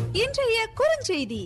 இன்றைய குறுஞ்செய்தி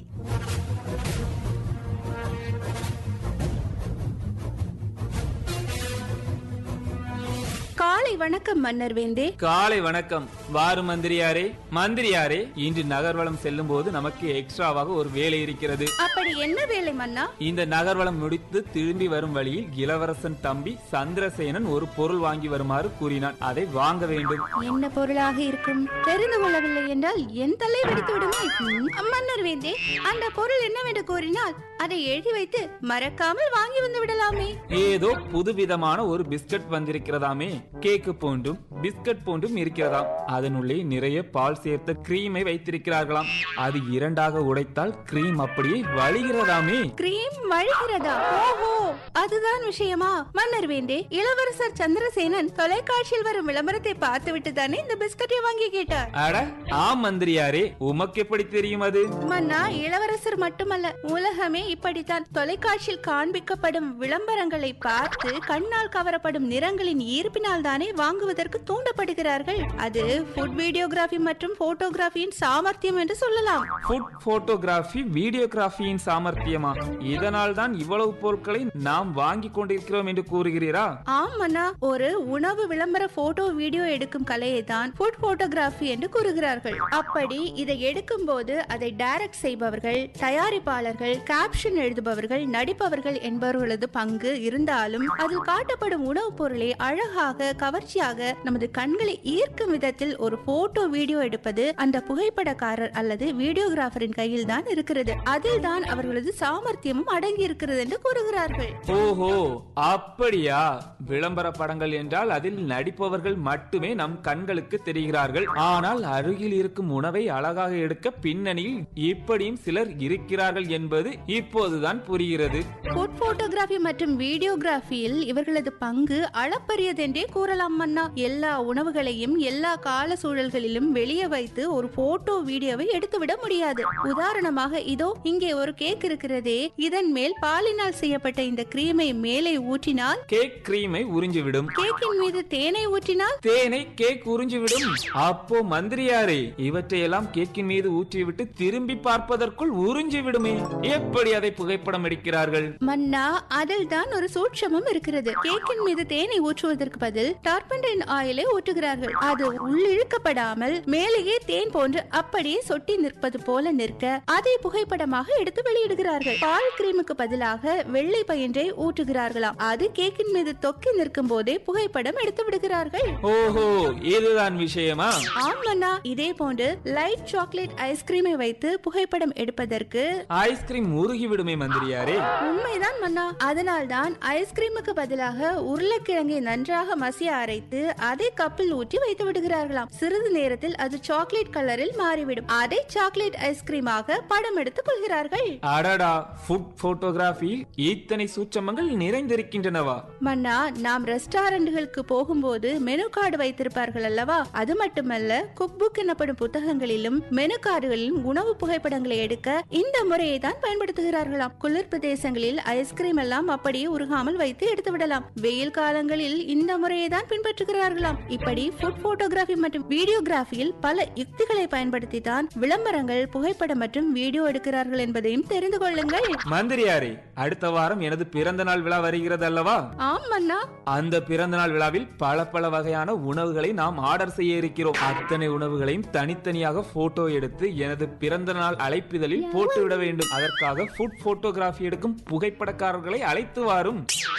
காலை வணக்கம் மன்னர் வேந்தே காலை வணக்கம் வாரு மந்திரியாரே மந்திரியாரே இன்று நகர்வலம் செல்லும் போது நமக்கு எக்ஸ்ட்ராவாக ஒரு வேலை இருக்கிறது அப்படி என்ன வேலை மன்னா இந்த நகர்வலம் முடித்து திரும்பி வரும் வழியில் இளவரசன் தம்பி சந்திரசேனன் ஒரு பொருள் வாங்கி வருமாறு கூறினான் அதை வாங்க வேண்டும் என்ன பொருளாக இருக்கும் தெரிந்து கொள்ளவில்லை என்றால் என் தலை வெடித்து விடுமே ம், மன்னர் வேந்தே அந்த பொருள் என்னவென்று கூறினால் அதை எழுதி வைத்து மறக்காமல் வாங்கி வந்து விடலாமே ஏதோ புதுவிதமான ஒரு பிஸ்கட் வந்திருக்கிறதாமே கேக்கு போன்றும் பிஸ்கட் போன்றும் இருக்கிறதாம் அதனுள்ளே நிறைய பால் சேர்த்த கிரீமை வைத்திருக்கிறார்களாம் அது இரண்டாக உடைத்தால் கிரீம் அப்படியே வழிகிறதாமே கிரீம் வழிகிறதா ஓஹோ அதுதான் விஷயமா மன்னர் வேந்தே இளவரசர் சந்திரசேனன் தொலைக்காட்சியில் வரும் விளம்பரத்தை பார்த்துவிட்டு தானே இந்த பிஸ்கட்டை வாங்கி கேட்டார் அட ஆம் மந்திரியாரே உமக்கு எப்படி தெரியும் அது மன்னா இளவரசர் மட்டுமல்ல உலகமே இப்படித்தான் தொலைக்காட்சியில் காண்பிக்கப்படும் விளம்பரங்களை பார்த்து கண்ணால் கவரப்படும் நிறங்களின் ஈர்ப்பினால் தானே வாங்குவதற்கு தூண்டப்படுகிறார்கள் அது ஃபுட் வீடியோகிராஃபி மற்றும் போட்டோகிராஃபியின் சாமர்த்தியம் என்று சொல்லலாம் ஃபுட் போட்டோகிராஃபி வீடியோகிராஃபியின் சாமர்த்தியமா இதனால் தான் இவ்வளவு பொருட்களை நாம் வாங்கி கொண்டிருக்கிறோம் என்று கூறுகிறீரா ஆம் மன்னா ஒரு உணவு விளம்பர போட்டோ வீடியோ எடுக்கும் கலையை தான் ஃபுட் போட்டோகிராஃபி என்று கூறுகிறார்கள் அப்படி இதை எடுக்கும் போது அதை டைரக்ட் செய்பவர்கள் தயாரிப்பாளர்கள் கேப்ஷன் எழுதுபவர்கள் நடிப்பவர்கள் என்பவர்களது பங்கு இருந்தாலும் அதில் காட்டப்படும் உணவுப் பொருளை அழகாக கவர்ச்சியாக நமது கண்களை ஈர்க்கும் விதத்தில் ஒரு போட்டோ வீடியோ எடுப்பது அந்த புகைப்படக்காரர் அல்லது வீடியோகிராஃபரின் கையில் தான் இருக்கிறது அதில் தான் அவர்களது சாமர்த்தியமும் அடங்கி இருக்கிறது என்று கூறுகிறார்கள் ஓஹோ அப்படியா விளம்பர படங்கள் என்றால் அதில் நடிப்பவர்கள் மட்டுமே நம் கண்களுக்கு தெரிகிறார்கள் ஆனால் அருகில் இருக்கும் உணவை அழகாக எடுக்க பின்னணியில் இப்படியும் சிலர் இருக்கிறார்கள் என்பது இப்போதுதான் புரிகிறது ஃபுட் போட்டோகிராஃபி மற்றும் வீடியோகிராஃபியில் இவர்களது பங்கு அளப்பரியதென்றே கூறலாம் மன்னா எல்லா உணவுகளையும் எல்லா கால சூழல்களிலும் வெளியே வைத்து ஒரு போட்டோ வீடியோவை எடுத்துவிட முடியாது உதாரணமாக இதோ இங்கே ஒரு கேக் இருக்கிறதே இதன் மேல் பாலினால் செய்யப்பட்ட இந்த கிரீமை மேலே ஊற்றினால் கேக் கிரீமை உறிஞ்சிவிடும் கேக்கின் மீது தேனை ஊற்றினால் தேனை கேக் உறிஞ்சிவிடும் அப்போ மந்திரியாரே இவற்றையெல்லாம் கேக்கின் மீது ஊற்றிவிட்டு திரும்பி பார்ப்பதற்குள் உறிஞ்சி விடுமே எப்படி அதை புகைப்படம் எடுக்கிறார்கள் மன்னா அதில் தான் ஒரு சூட்சமும் இருக்கிறது கேக்கின் மீது தேனை ஊற்றுவதற்கு பதில் டார்பன்டைன் ஆயிலை ஊற்றுகிறார்கள் அது உள்ளிழுக்கப்படாமல் மேலேயே தேன் போன்று அப்படியே சொட்டி நிற்பது போல நிற்க அதை புகைப்படமாக எடுத்து வெளியிடுகிறார்கள் பால் கிரீமுக்கு பதிலாக வெள்ளை பயின்றை ஊற்றுகிறார்களாம் அது கேக்கின் மீது தொக்கி நிற்கும் போதே புகைப்படம் எடுத்து விடுகிறார்கள் ஓஹோ இதுதான் விஷயமா ஆம் மன்னா இதே போன்று லைட் சாக்லேட் ஐஸ்கிரீமை வைத்து புகைப்படம் எடுப்பதற்கு ஐஸ்கிரீம் உருகி விடுமே மந்திரியாரே உண்மைதான் மன்னா அதனால் தான் ஐஸ்கிரீமுக்கு பதிலாக உருளைக்கிழங்கை நன்றாக மசிய அரைத்து அதை கப்பில் ஊற்றி வைத்து விடுகிறார்களாம் சிறிது நேரத்தில் அது சாக்லேட் கலரில் மாறிவிடும் அதை சாக்லேட் ஐஸ்கிரீமாக படம் எடுத்துக் கொள்கிறார்கள் அடடா ஃபுட் போட்டோகிராஃபியில் இத்தனை சூட்சமங்கள் நிறைந்திருக்கின்றனவா மன்னா நாம் ரெஸ்டாரண்ட்களுக்கு போகும்போது மெனு கார்டு வைத்திருப்பார்கள் அல்லவா அது மட்டுமல்ல குக் புக் எனப்படும் புத்தகங்களிலும் மெனு கார்டுகளிலும் உணவு புகைப்படங்களை எடுக்க இந்த முறையை தான் பயன்படுத்துகிறார்களாம் குளிர் பிரதேசங்களில் ஐஸ்கிரீம் எல்லாம் அப்படியே உருகாமல் வைத்து எடுத்து விடலாம் வெயில் காலங்களில் இந்த முறையை தான் பின்பற்றுகிறார்களாம் இப்படி ஃபுட் போட்டோகிராஃபி மற்றும் வீடியோகிராஃபியில் பல யுக்திகளை பயன்படுத்தி தான் விளம்பரங்கள் புகைப்படம் மற்றும் வீடியோ எடுக்கிறார்கள் என்பதையும் தெரிந்து கொள்ளுங்கள் மந்திரியாரே அடுத்த வாரம் எனது பிறந்த நாள் விழா வருகிறது அல்லவா ஆம் மன்னா அந்த பிறந்த நாள் விழாவில் பல பல வகையான உணவுகளை நாம் ஆர்டர் செய்ய இருக்கிறோம் அத்தனை உணவுகளையும் தனித்தனியாக போட்டோ எடுத்து எனது பிறந்த நாள் அழைப்பிதழில் போட்டு விட வேண்டும் அதற்காக ஃபுட் போட்டோகிராஃபி எடுக்கும் புகைப்படக்காரர்களை அழைத்து வாரும்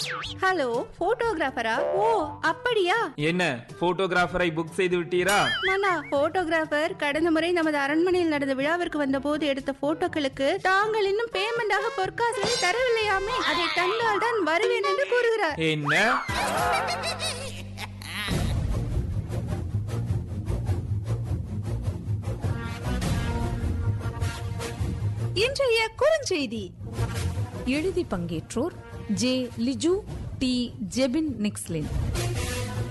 ஹலோ போட்டோகிராஃபரா ஓ அப்படியா என்ன போட்டோகிராஃபரை புக் செய்து விட்டீரா நானா போட்டோகிராஃபர் கடந்த முறை நமது அரண்மனையில் நடந்த விழாவிற்கு வந்த போது எடுத்த போட்டோக்களுக்கு தாங்கள் இன்னும் பேமெண்டாக பொற்காசுகளை தரவில்லையாமே அதை தந்தால் தான் வருவேன் என்று கூறுகிறார் என்ன இன்றைய குறுஞ்செய்தி எழுதி பங்கேற்றோர் ஜே லிஜு டி ஜெபின் நிக்ஸ்லின்